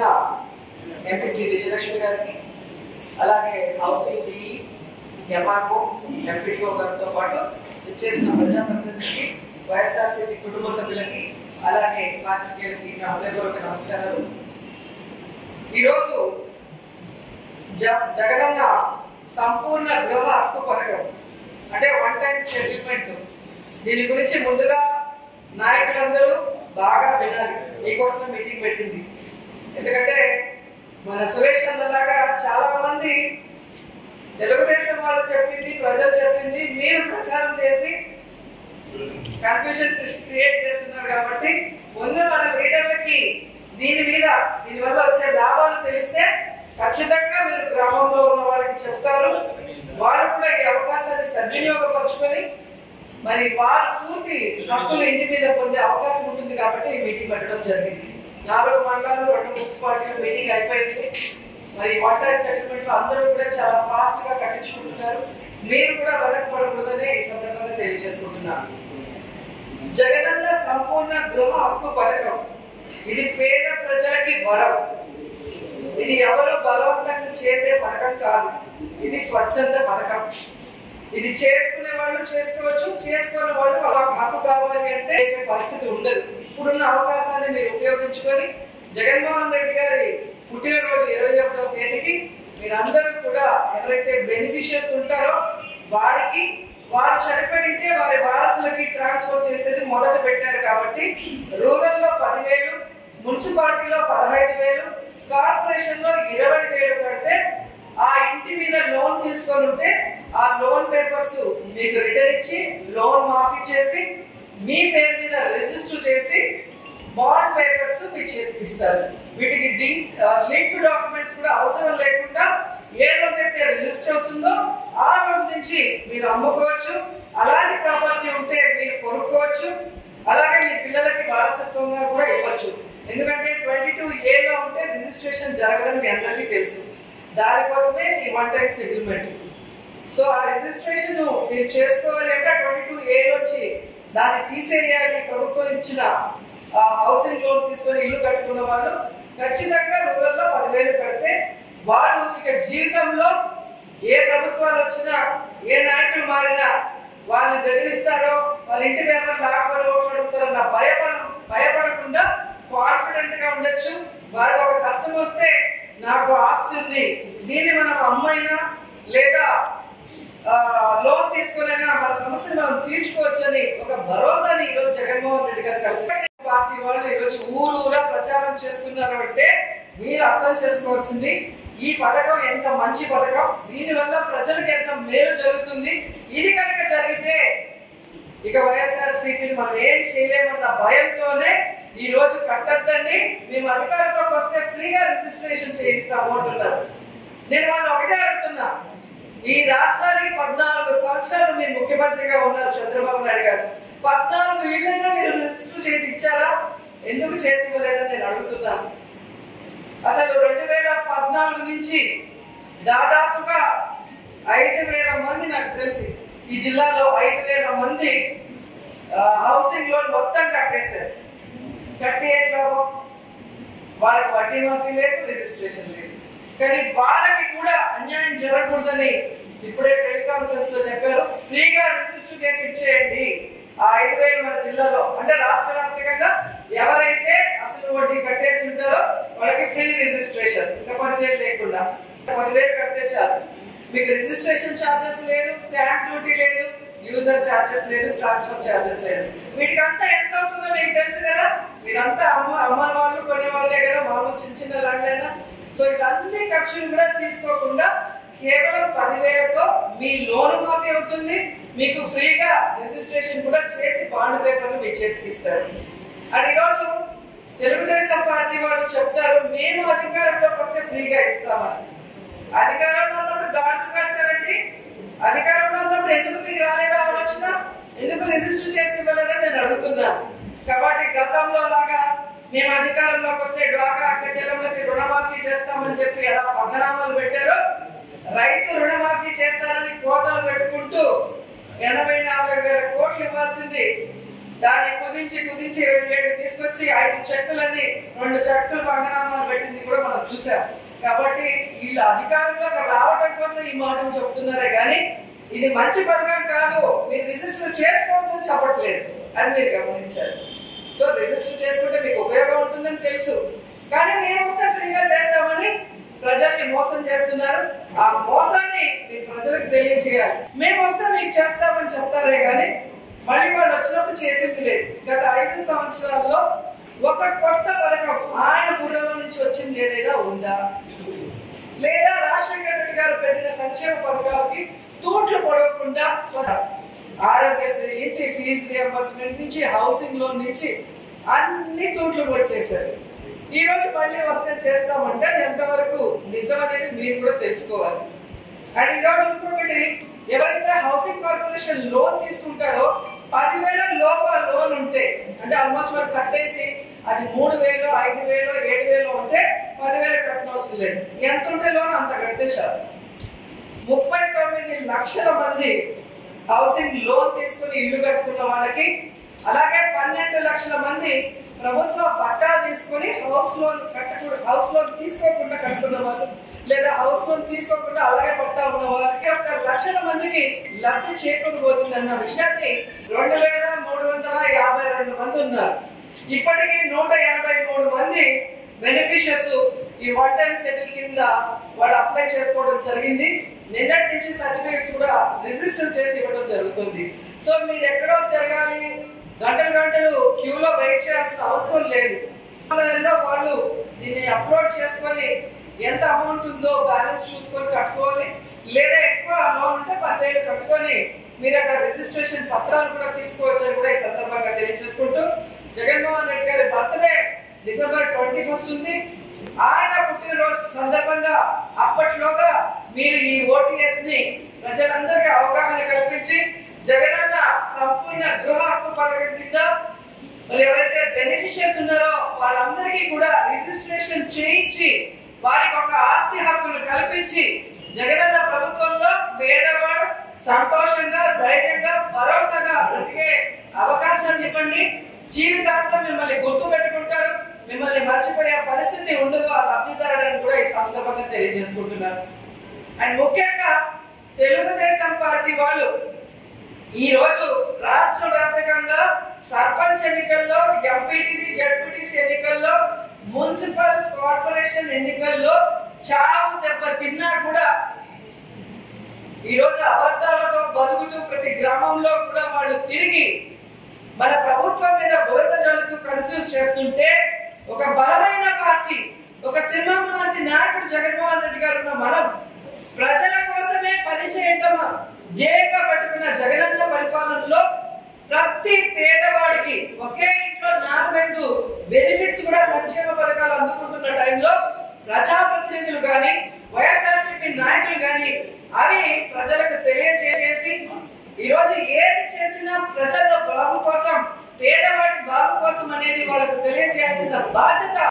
MP Vijayalakshmi గారికి అలాగే housing D MRO MPDO గారితో పాటు ఇచ్చేసిన ప్రజాప్రతినిధులకి వైఎస్ఆర్సీపీ కుటుంబ సభ్యులకి అలాగే పాత్రికేయులకి నా హృదయపూర్వక నమస్కారాలు ఈరోజు జ జగనన్న సంపూర్ణ గృహ హక్కు పథకం అంటే వన్ టైం సెటిల్మెంట్ దీని గురించి ముందుగా నాయకులందరూ బాగా వినాలి మీకోసం మీటింగ్ పెట్టింది ఎందుకంటే మన సురేష్ అన్నలాగా చాలా మంది తెలుగుదేశం వాళ్ళు చెప్పింది ప్రజలు చెప్పింది మీరు ప్రచారం చేసి కన్ఫ్యూజన్ క్రియేట్ చేస్తున్నారు కాబట్టి ముందు మన లీడర్లకి దీని మీద దీని వల్ల వచ్చే లాభాలు తెలిస్తే ఖచ్చితంగా మీరు గ్రామంలో ఉన్న వాళ్ళకి చెప్తారు వాళ్ళు కూడా ఈ అవకాశాన్ని సద్వినియోగపరచుకొని మరి వారు పూర్తి హక్కులు ఇంటి మీద పొందే అవకాశం ఉంటుంది కాబట్టి ఈ మీటింగ్ పెట్టడం జరిగింది నాలుగు మండలాలు రెండు మున్సిపాలిటీలు మీటింగ్ అయిపోయింది మరి వాటర్ సెటిల్మెంట్ అందరూ కూడా చాలా ఫాస్ట్ గా కట్టించుకుంటున్నారు మీరు కూడా వెనకపడకూడదనే ఈ సందర్భంగా తెలియజేసుకుంటున్నాను జగనన్న సంపూర్ణ గృహ హక్కు పథకం ఇది పేద ప్రజలకి వరం ఇది ఎవరు బలవంతంగా చేసే పథకం కాదు ఇది స్వచ్ఛంద పథకం ఇది చేసుకునే వాళ్ళు చేసుకోవచ్చు చేసుకునే వాళ్ళు అలా హక్కు కావాలి అంటే చేసే పరిస్థితి ఉండదు ఇప్పుడున్న అవకాశాన్ని మీరు ఉపయోగించుకొని జగన్మోహన్ రెడ్డి గారి పుట్టినరోజు ఇరవై ఒకటో తేదీకి మీరందరూ కూడా ఎవరైతే బెనిఫిషియర్స్ ఉంటారో వారికి వారు చనిపోయింటే వారి వారసులకి ట్రాన్స్ఫర్ చేసేది మొదట పెట్టారు కాబట్టి రూరల్ లో పదివేలు మున్సిపాలిటీలో పదహైదు వేలు కార్పొరేషన్ లో ఇరవై వేలు కడితే ఆ ఇంటి మీద లోన్ తీసుకొని ఉంటే ఆ లోన్ పేపర్స్ మీకు రిటర్న్ ఇచ్చి లోన్ మాఫీ చేసి మీ పేరు మీద రిజిస్టర్ చేసి బాండ్ పేపర్స్ మీ చేతికి ఇస్తారు వీటికి లింక్ డాక్యుమెంట్స్ కూడా అవసరం లేకుండా ఏ రోజైతే రిజిస్టర్ అవుతుందో ఆ రోజు నుంచి మీరు అమ్ముకోవచ్చు అలాంటి ప్రాపర్టీ ఉంటే మీరు కొనుక్కోవచ్చు అలాగే మీ పిల్లలకి వారసత్వంగా కూడా ఇవ్వచ్చు ఎందుకంటే ట్వంటీ టూ ఏలో ఉంటే రిజిస్ట్రేషన్ జరగదని మీ అందరికీ తెలుసు దానికోసమే ఈ వన్ టైం సెటిల్మెంట్ సో ఆ రిజిస్ట్రేషన్ మీరు చేసుకోవాలి అంటే ట్వంటీ టూ ఏ నుంచి దాన్ని తీసేయాలి ప్రభుత్వం ఇచ్చిన హౌసింగ్ లోన్ తీసుకొని ఇల్లు కట్టుకున్న వాళ్ళు ఖచ్చితంగా రూరల్లో పదివేలు కడితే వాళ్ళు ఇక జీవితంలో ఏ ప్రభుత్వాలు వచ్చినా ఏ నాయకులు మారినా వాళ్ళని బెదిరిస్తారో వాళ్ళ ఇంటి పేపర్ లాక్కొని ఓట్లు అడుగుతారన్న భయపడ భయపడకుండా కాన్ఫిడెంట్ గా ఉండొచ్చు వారికి ఒక కష్టం వస్తే నాకు ఆస్తి ఉంది దీన్ని మనం అమ్మైనా లేదా లోన్ తీసుకునైనా మన సమస్యను మనం తీర్చుకోవచ్చని ఒక భరోసాని ఈరోజు జగన్మోహన్ రెడ్డి గారు కల్పించారు పార్టీ వాళ్ళు ఈరోజు ఊరు ఊరా ప్రచారం చేస్తున్నారు అంటే మీరు అర్థం చేసుకోవాల్సింది ఈ పథకం ఎంత మంచి పథకం దీని వల్ల ప్రజలకు ఎంత మేలు జరుగుతుంది ఇది కనుక జరిగితే ఇక వైఎస్ఆర్ సిపిని మనం ఏం చేయలేమన్న భయంతోనే ఈ రోజు కట్టద్దండి మేము అధికారంలోకి వస్తే ఫ్రీగా రిజిస్ట్రేషన్ చేయిస్తాము అంటున్నారు నేను వాళ్ళు ఒకటే అడుగుతున్నా ఈ రాష్ట్రానికి పద్నాలుగు సంవత్సరాలు మీరు ముఖ్యమంత్రిగా ఉన్నారు చంద్రబాబు నాయుడు గారు పద్నాలుగు ఇళ్ళైనా మీరు రిజిస్టర్ చేసి ఇచ్చారా ఎందుకు చేసి ఇవ్వలేదని నేను అడుగుతున్నాను అసలు రెండు వేల పద్నాలుగు నుంచి దాదాపుగా ఐదు వేల మంది నాకు తెలిసి ఈ జిల్లాలో ఐదు వేల మంది హౌసింగ్ లోన్ మొత్తం కట్టేశారు కట్టి ఏం లాభం వాళ్ళకి వడ్డీ మాఫీ లేదు రిజిస్ట్రేషన్ లేదు కానీ వాళ్ళకి కూడా అన్యాయం జరగకూడదని ఇప్పుడే టెలికాన్ఫరెన్స్ లో చెప్పారు ఫ్రీగా రిజిస్టర్ చేసి ఇచ్చేయండి ఆ ఐదు వేలు మన జిల్లాలో అంటే రాష్ట్ర వ్యాప్తంగా ఎవరైతే అసలు వడ్డీ కట్టేసి ఉంటారో వాళ్ళకి ఫ్రీ రిజిస్ట్రేషన్ ఇంకా పదివేలు లేకుండా పదివేలు కడితే చాలు మీకు రిజిస్ట్రేషన్ ఛార్జెస్ లేదు స్టాంప్ డ్యూటీ లేదు యూజర్ ఛార్జెస్ లేదు ట్రాన్స్ఫర్ ఛార్జెస్ లేదు వీటికంతా ఎంత అవుతుందో మీకు తెలుసు కదా మీరంతా అమ్మ అమ్మ వాళ్ళు కొనే వాళ్ళే కదా మామూలు చిన్న చిన్న లాండ్లైనా సో ఇవన్నీ ఖర్చులు కూడా తీసుకోకుండా కేవలం పదివేలతో మీ లోన్ మాఫీ అవుతుంది మీకు ఫ్రీగా రిజిస్ట్రేషన్ కూడా చేసి బాండ్ పేపర్లు మీ చేతికి ఇస్తారు అది ఈరోజు తెలుగుదేశం పార్టీ వాళ్ళు చెప్తారు మేము అధికారంలోకి వస్తే ఫ్రీగా ఇస్తామని అధికారంలో ఉన్నప్పుడు గాడులు కాస్తారండి అధికారంలో ఉన్నప్పుడు ఎందుకు మీకు రాలేదా ఆలోచన ఎందుకు రిజిస్టర్ చేసి ఇవ్వలేదని నేను అడుగుతున్నాను కాబట్టి గతంలో లాగా మేము అధికారంలోకి వస్తే డ్వాక్రా అక్క చెల్లెమ్మలకి రుణమాఫీ చేస్తామని చెప్పి ఎలా పథనామాలు పెట్టారో రైతు రుణమాఫీ చేస్తారని కోతలు పెట్టుకుంటూ ఎనభై నాలుగు వేల కోట్లు ఇవ్వాల్సింది దాన్ని కుదించి కుదించి ఇరవై ఏడు తీసుకొచ్చి ఐదు చెక్కులని రెండు చెక్కులు పంగనామాలు పెట్టింది కూడా మనం చూసాం కాబట్టి వీళ్ళు అధికారంలోకి రావడం కోసం ఈ మాటలు చెప్తున్నారే కానీ ఇది మంచి పథకం కాదు మీరు రిజిస్టర్ చేసుకోవద్దని చెప్పట్లేదు అని మీరు గమనించారు సో రిజిస్టర్ చేసుకుంటే మీకు ఉపయోగం ఉంటుందని తెలుసు కానీ మేము వస్తే ఫ్రీగా చేస్తామని ప్రజల్ని మోసం చేస్తున్నారు ఆ మోసాన్ని మీరు ప్రజలకు తెలియజేయాలి మేము వస్తే మీకు చేస్తామని చెప్తారే గాని మళ్ళీ వాళ్ళు వచ్చినప్పుడు చేసింది లేదు గత ఐదు సంవత్సరాల్లో ఒక కొత్త పథకం ఆయన బుర్రలో నుంచి వచ్చింది ఏదైనా ఉందా లేదా రాజశేఖర రెడ్డి గారు పెట్టిన సంక్షేమ పథకాలకి తూట్లు పొడవకుండా ఆరోగ్యశ్రీ నుంచి ఫీజు రియంబర్స్మెంట్ నుంచి హౌసింగ్ లోన్ నుంచి అన్ని తూట్లు పొడిచేశారు ఈ రోజు మళ్ళీ వస్తే చేస్తామంటే అది ఎంతవరకు నిజం అనేది మీరు కూడా తెలుసుకోవాలి అండ్ ఈరోజు ఇంకొకటి ఎవరైతే హౌసింగ్ కార్పొరేషన్ లోన్ తీసుకుంటారో పదివేల లోప లోన్ ఉంటే అంటే ఆల్మోస్ట్ వాళ్ళు కట్టేసి అది మూడు వేలు ఐదు వేలు ఏడు వేలు ఉంటే పదివేలు కట్టనవసరం లేదు ఎంత ఉంటే లోన్ అంత కడితే చాలు ముప్పై తొమ్మిది లక్షల మంది హౌసింగ్ లోన్ తీసుకుని ఇల్లు కట్టుకున్న వాళ్ళకి అలాగే పన్నెండు లక్షల మంది ప్రభుత్వ పట్టా తీసుకుని హౌస్ లోన్ కట్టకూడదు హౌస్ లోన్ తీసుకోకుండా కట్టుకున్న వాళ్ళు లేదా హౌస్ లోన్ తీసుకోకుండా అలాగే పట్టా ఉన్న వాళ్ళకి ఒక లక్షల మందికి లబ్ధి చేకూరబోతుంది అన్న విషయాన్ని రెండు వేల మూడు వందల యాభై రెండు మంది ఉన్నారు ఇప్పటికీ నూట ఎనభై మూడు మంది బెనిఫిషియర్స్ ఈ వన్ టైం సెటిల్ కింద వాళ్ళు అప్లై చేసుకోవడం జరిగింది నిన్నటి నుంచి సర్టిఫికేట్స్ కూడా రిజిస్టర్ చేసి ఇవ్వడం జరుగుతుంది సో మీరు ఎక్కడో తిరగాలి గంటలు గంటలు క్యూలో వెయిట్ చేయాల్సిన అవసరం లేదు ఆన్లైన్లో వాళ్ళు దీన్ని అప్లోడ్ చేసుకొని ఎంత అమౌంట్ ఉందో బ్యాలెన్స్ చూసుకొని కట్టుకోవాలి లేదా ఎక్కువ లోన్ ఉంటే పదివేలు కట్టుకొని మీరు అక్కడ రిజిస్ట్రేషన్ పత్రాలు కూడా తీసుకోవచ్చు అని కూడా ఈ సందర్భంగా తెలియజేసుకుంటూ జగన్మోహన్ రెడ్డి గారి బర్త్డే డిసెంబర్ ట్వంటీ ఫస్ట్ ఉంది ఆయన పుట్టినరోజు సందర్భంగా అప్పట్లోగా మీరు ఈ ఓటీఎస్ ని ప్రజలందరికీ అవగాహన కల్పించి జగనన్న సంపూర్ణ గృహ హక్కు పథకం కింద మరి ఎవరైతే బెనిఫిషియర్స్ ఉన్నారో వాళ్ళందరికీ కూడా రిజిస్ట్రేషన్ చేయించి వారికి ఒక ఆస్తి హక్కును కల్పించి జగనన్న ప్రభుత్వంలో పేదవాడు సంతోషంగా ధైర్యంగా భరోసాగా బ్రతికే అవకాశాన్ని ఇవ్వండి జీవితాంతం మిమ్మల్ని గుర్తు పెట్టుకుంటారు మిమ్మల్ని మర్చిపోయే పరిస్థితి ఉండదు ఆ లబ్ధిదారులను కూడా ఈ సందర్భంగా తెలియజేసుకుంటున్నారు అండ్ ముఖ్యంగా తెలుగుదేశం పార్టీ వాళ్ళు ఈ రోజు రాష్ట్ర వ్యాప్తంగా సర్పంచ్ ఎన్నికల్లో ఎంపీటీసీ జడ్పీటీసీ ఎన్నికల్లో మున్సిపల్ కార్పొరేషన్ ఎన్నికల్లో చావు దెబ్బ తిన్నా కూడా ఈ రోజు అబద్ధాలతో బతుకుతూ ప్రతి గ్రామంలో కూడా వాళ్ళు తిరిగి మన ప్రభుత్వం మీద బురద జల్లుతూ కన్ఫ్యూజ్ చేస్తుంటే ఒక బలమైన పార్టీ ఒక సింహం లాంటి నాయకుడు జగన్మోహన్ రెడ్డి గారు ఉన్న మనం ప్రజల కోసమే పని చేయటం జేగా పెట్టుకున్న జగనన్న పరిపాలనలో ప్రతి పేదవాడికి ఒకే ఇంట్లో నాలుగైదు బెనిఫిట్స్ కూడా సంక్షేమ పథకాలు అందుకుంటున్న టైంలో ప్రజాప్రతినిధులు గాని వైఎస్ఆర్సీపీ నాయకులు గాని అవి ప్రజలకు తెలియజేసి ఈ రోజు ఏది చేసినా ప్రజల బాగు కోసం పేదవాడి బాగు కోసం అనేది వాళ్ళకు తెలియజేయాల్సిన బాధ్యత